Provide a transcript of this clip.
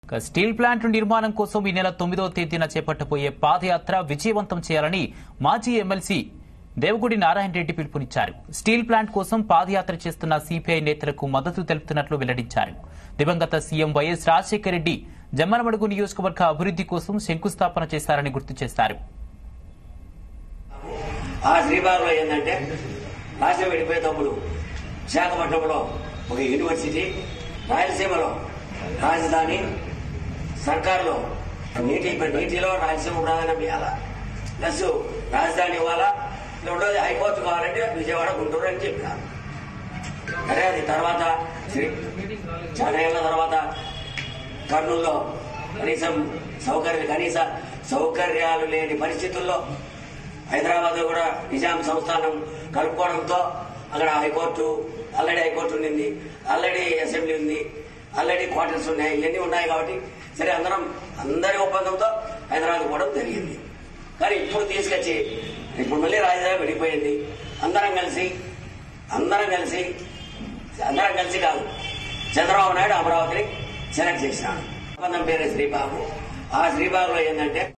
ఇక steel plant నిర్మాణం కోసం ఈ నెల తొమ్మిదవ తేదీన చేపట్టబోయే పాదయాత్ర విజయవంతం చేయాలని మాజీ ఎమ్మెల్సీ దేవగుడి నారాయణ రెడ్డి పిలుపునిచ్చారు స్టీల్ ప్లాంట్ కోసం పాదయాత్ర చేస్తున్న సిపిఐ నేతలకు మద్దతు తెలుపుతున్నట్లు వెల్లడించారు దివంగత సీఎం వైఎస్ రాజశేఖర రెడ్డి జమ్మలమడుగు నియోజకవర్గ అభివృద్ధి కోసం శంకుస్థాపన చేశారని గుర్తు చేశారు ఆ శ్రీబాగులో ఏంటంటే రాష్ట్రం విడిపోయేటప్పుడు విశాఖపట్నంలో ఒక యూనివర్సిటీ రాయలసీమలో రాజధాని సర్కారులో నీటి నీటిలో రాయలసీమ ప్రాధాన్యం ఇవ్వాలా ప్లస్ రాజధాని ఇవ్వాలా రెండోది హైకోర్టు కావాలంటే విజయవాడ గుంటూరు అని చెప్పినారు సరే అది తర్వాత శ్రీ- చాలా ఏళ్ల తర్వాత కర్నూలులో కనీసం సౌకర్య కనీస సౌకర్యాలు లేని పరిస్థితుల్లో హైదరాబాద్ లో కూడా నిజాం సంస్థానం కలుపుకోవడంతో అక్కడ హైకోర్టు ఆల్రెడీ హైకోర్టు ఉండింది ఆల్రెడీ అసెంబ్లీ ఉంది ఆల్రెడీ క్వార్టర్స్ ఉన్నాయి ఇవన్నీ ఉన్నాయి కాబట్టి సరే అందరం అందరి ఒప్పందంతో హైదరాబాద్ పోవడం జరిగింది కానీ ఇప్పుడు తీసుకొచ్చి ఇప్పుడు మళ్ళీ రాజధాని విడిపోయింది అందరం కలిసి అందరం కలిసి అందరం కలిసి కాదు చంద్రబాబు నాయుడు అమరావతిని సెలెక్ట్ చేసినాడు ఒప్పందం పేరు శ్రీబాబు ఆ శ్రీబాబులో ఏంటంటే